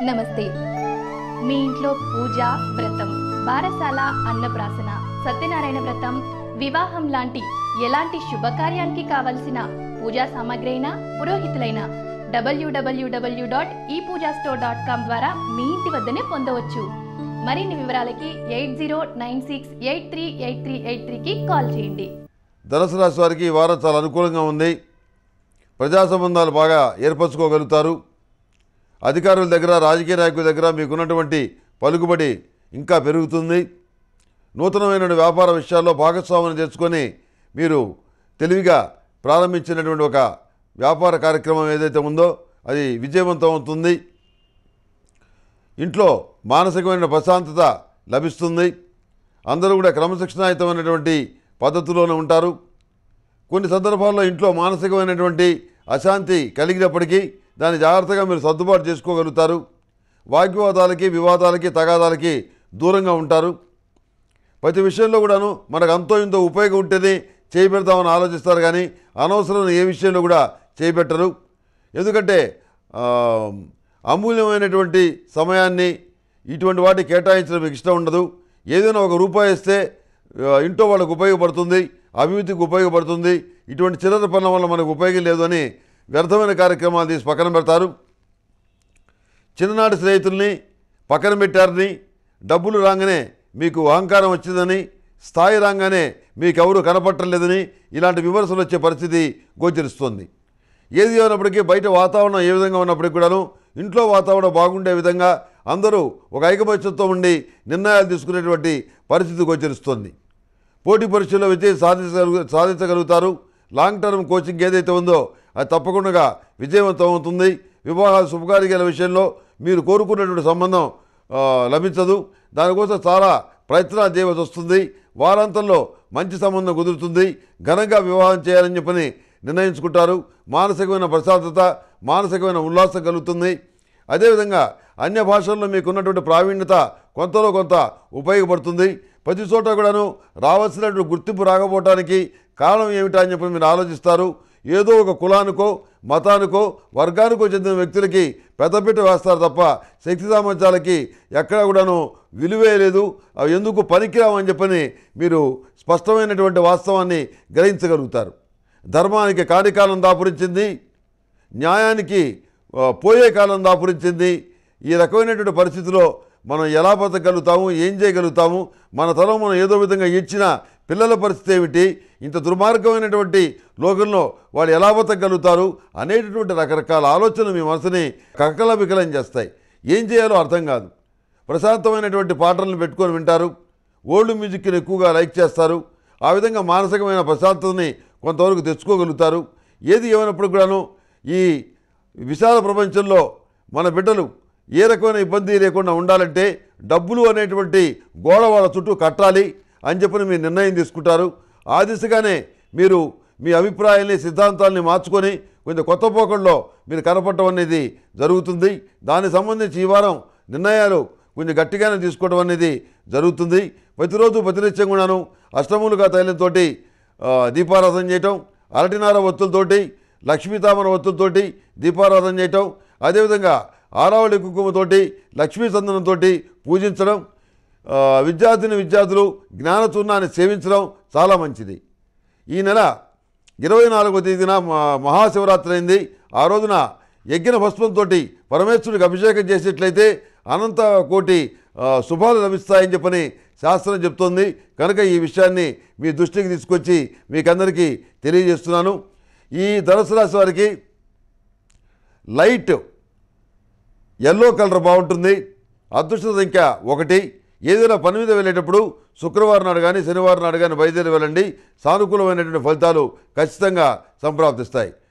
నమస్తే మీ ఇంట్లో పూజ వ్రతం బారసాల అన్నప్రాసన సత్యనారాయణ వ్రతం వివాహం లాంటి ఎలాంటి శుభకార్యానికి కావలసిన పూజా సామాగ్రి అయినా పురోహితులైన డబ్ల్యూడబ్ల్యూడబ్ల్యూ డాట్ ఈ పూజా స్టోర్ డాట్ కామ్ ద్వారా మీ ఇంటి వద్దనే పొందవచ్చు మరిన్ని వివరాలకి eight zero nine six eight three eight three eight త్రీకి కాల్ చేయండి ధనుసు రాశి వారికి ఈ వారం చాలా అనుకూలంగా ఉంది ప్రజా సంబంధాలు బాగా ఏర్పరచుకోగలుగుతారు అధికారుల దగ్గర రాజకీయ నాయకుల దగ్గర మీకున్నటువంటి పలుకుబడి ఇంకా పెరుగుతుంది నూతనమైన వ్యాపార విషయాల్లో భాగస్వామ్యం తెచ్చుకొని మీరు తెలివిగా ప్రారంభించినటువంటి ఒక వ్యాపార కార్యక్రమం ఏదైతే ఉందో అది విజయవంతం అవుతుంది ఇంట్లో మానసికమైన ప్రశాంతత లభిస్తుంది అందరూ కూడా క్రమశిక్షణాయుతమైనటువంటి పద్ధతిలోనే ఉంటారు కొన్ని సందర్భాల్లో ఇంట్లో మానసికమైనటువంటి అశాంతి కలిగినప్పటికీ దాన్ని జాగ్రత్తగా మీరు సర్దుబాటు చేసుకోగలుగుతారు వాగ్వివాదాలకి వివాదాలకి తగాదాలకి దూరంగా ఉంటారు ప్రతి విషయంలో కూడాను మనకు అంతో ఇంతో ఉపయోగం ఉంటేనే చేయబెడతామని ఆలోచిస్తారు కానీ అనవసరం ఏ విషయంలో కూడా చేయబెట్టరు ఎందుకంటే ఆ, అమూల్యమైనటువంటి సమయాన్ని ఇటువంటి వాటికి కేటాయించడం మీకు ఇష్టం ఉండదు ఏదైనా ఒక రూపాయి ఇస్తే ఆ, ఇంట్లో వాళ్ళకు ఉపయోగపడుతుంది అభివృద్ధికి ఉపయోగపడుతుంది ఇటువంటి చిల్లర పనుల వల్ల మనకు ఉపయోగం లేదు అని వ్యర్థమైన కార్యక్రమాలు తీసి పక్కన పెడతారు చిన్ననాటి స్నేహితుల్ని పక్కన పెట్టారని డబ్బులు రాగానే మీకు అహంకారం వచ్చిందని స్థాయి రాగానే మీకెవరు కనపట్టలేదని ఇలాంటి విమర్శలు వచ్చే పరిస్థితి గోచరిస్తుంది ఏది అయినప్పటికీ బయట వాతావరణం ఏ విధంగా ఉన్నప్పటికీ కూడాను ఇంట్లో వాతావరణం బాగుండే విధంగా అందరూ ఒక ఐకమత్యంతో ఉండి నిర్ణయాలు తీసుకునేటువంటి పరిస్థితి గోచరిస్తుంది పోటీ పరీక్షల్లో విజయం సాధించగలుగు సాధించగలుగుతారు లాంగ్ టర్మ్ కోచింగ్ ఏదైతే ఉందో అది తప్పకుండా విజయవంతం అవుతుంది వివాహాలు శుభకార్యాల విషయంలో మీరు కోరుకున్నటువంటి సంబంధం ఆ, లభించదు దానికోసం చాలా ప్రయత్నాలు చేయవలసి వస్తుంది వారాంతంలో మంచి సంబంధం కుదురుతుంది ఘనంగా వివాహం చేయాలని చెప్పని నిర్ణయించుకుంటారు మానసికమైన ప్రశాంతత మానసికమైన ఉల్లాసం కలుగుతుంది అదేవిధంగా అన్య భాషల్లో మీకున్నటువంటి ప్రావీణ్యత కొంతలో కొంత ఉపయోగపడుతుంది ప్రతి చోట కూడాను రావాల్సినటువంటి గుర్తింపు రాకపోవటానికి కారణం ఏమిటా అని చెప్పి మీరు ఆలోచిస్తారు ఏదో ఒక కులానికో మతానికో వర్గానికో చెందిన వ్యక్తులకి పెద్దపీట వేస్తారు తప్ప శక్తి సామర్థ్యాలకి ఎక్కడ కూడాను విలువే లేదు అవి ఎందుకు పనికిరావని చెప్పని మీరు స్పష్టమైనటువంటి వాస్తవాన్ని గ్రహించగలుగుతారు ధర్మానికి కానికాలం దాపురించింది న్యాయానికి ఆ, పోయే కాలం దాపురించింది ఈ రకమైనటువంటి పరిస్థితిలో మనం ఎలా బతకగలుగుతాము ఏం చేయగలుగుతాము మన తరం మనం ఏదో విధంగా ఇచ్చిన పిల్లల పరిస్థితి ఏమిటి ఇంత దుర్మార్గమైనటువంటి లోకంలో వాళ్ళు ఎలా బతకగలుగుతారు అనేటటువంటి రకరకాల ఆలోచనలు మీ మనసుని కక్కలబికలం చేస్తాయి ఏం చేయాలో అర్థం కాదు ప్రశాంతమైనటువంటి పాటలను పెట్టుకొని వింటారు ఓల్డ్ మ్యూజిక్ని ఎక్కువగా లైక్ చేస్తారు ఆ విధంగా మానసికమైన ప్రశాంతతని కొంతవరకు తెచ్చుకోగలుగుతారు ఏది ఏమైనప్పుడు కూడాను ఈ విశాల ప్రపంచంలో మన బిడ్డలు ఏ రకమైన ఇబ్బంది లేకుండా ఉండాలంటే డబ్బులు అనేటువంటి గోడ వాళ్ళ చుట్టూ కట్టాలి అని చెప్పని మీరు నిర్ణయం తీసుకుంటారు ఆ దిశగానే మీరు మీ అభిప్రాయాల్ని సిద్ధాంతాల్ని మార్చుకొని కొంచెం కొత్త పోకల్లో మీరు కనపడటం అనేది జరుగుతుంది దానికి సంబంధించి ఈ వారం నిర్ణయాలు కొంచెం గట్టిగానే తీసుకోవడం అనేది జరుగుతుంది ప్రతిరోజు ప్రతినిత్యం కూడాను అష్టములుగా తైలంతో దీపారాధన చేయటం అరటినార ఒత్తులతోటి లక్ష్మీతామర ఒత్తులతోటి దీపారాధన చేయటం అదేవిధంగా ఆరావళి కుంకుమతోటి లక్ష్మీ సందనంతో పూజించడం ఆ, విద్యార్థిని విద్యార్థులు జ్ఞానచూర్ణాన్ని సేవించడం చాలా మంచిది ఈ నెల ఇరవై నాలుగవ తేదీన మ- మహాశివరాత్రి అయింది ఆ రోజున యజ్ఞ భస్మంతో పరమేశ్వరుడికి అభిషేకం చేసేట్లయితే అనంత కోటి ఆ, శుభాలు లభిస్తాయని చెప్పని శాస్త్రం చెప్తోంది కనుక ఈ విషయాన్ని మీ దృష్టికి తీసుకొచ్చి మీకందరికీ తెలియజేస్తున్నాను ఈ ధనుసు రాశి వారికి లైట్ ఎల్లో కలర్ బాగుంటుంది అదృష్ట సంఖ్య ఒకటి ఏదైనా పని మీద వెళ్ళేటప్పుడు శుక్రవారం నాడు కానీ శనివారం నాడు కానీ బయలుదేరి వెళ్ళండి సానుకూలమైనటువంటి ఫలితాలు ఖచ్చితంగా సంప్రాప్తిస్తాయి